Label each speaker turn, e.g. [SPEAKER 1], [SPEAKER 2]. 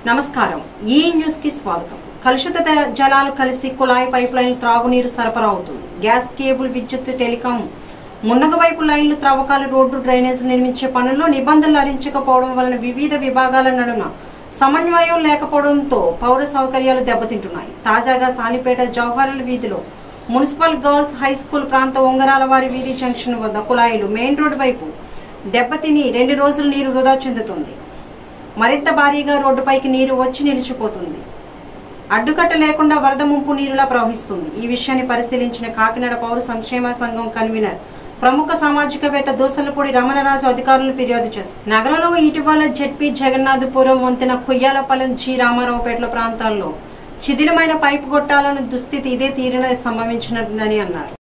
[SPEAKER 1] నమస్కారం ఈ న్యూస్ కి స్వాగతం కలుషిత ద- జలాలు కలిసి కుళాయి పైప్ లైన్ త్రాగునీరు సరఫరా అవుతుంది గ్యాస్ కేబుల్ విద్యుత్ టెలికాం మున్నగ వైపు లైన్లు త్రవ్వకాలు రోడ్డు డ్రైనేజ్ నిర్మించే పనుల్లో నిబంధనలు హరించకపోవడం వలన వివిధ విభాగాల నడుమ సమన్వయం లేకపోవడంతో పౌర సౌకర్యాలు దెబ్బతింటున్నాయి తాజాగా సాలిపేట జవహర్లాల్ వీధిలో మున్సిపల్ గర్ల్స్ హై స్కూల్ ప్రాంత ఉంగరాల వారి వీధి జంక్షన్ వద్ద కుళాయిలు మెయిన్ రోడ్డు వైపు దెబ్బతిని రెండు రోజులు నీరు వృధా చెందుతుంది మరింత భారీగా రోడ్డుపైకి నీరు వచ్చి నిలిచిపోతుంది అడ్డుకట్ట లేకుండా వరద ముంపు నీరులా ప్రవహిస్తుంది ఈ విషయాన్ని పరిశీలించిన కాకినాడ పౌర సంక్షేమ సంఘం కన్వీనర్ ప్రముఖ సామాజికవేత్త దోసలపూడి రమణరాజు అధికారులను ఫిర్యాదు చేశారు నగరంలో ఇటీవల జెడ్పీ జగన్నాథపురం వంతెన కొయ్యాలపాలెం జి రామారావుపేటల ప్రాంతాల్లో శిథిలమైన పైపు గొట్టాలను దుస్థితి ఇదే తీరున సంభవించినదని అన్నారు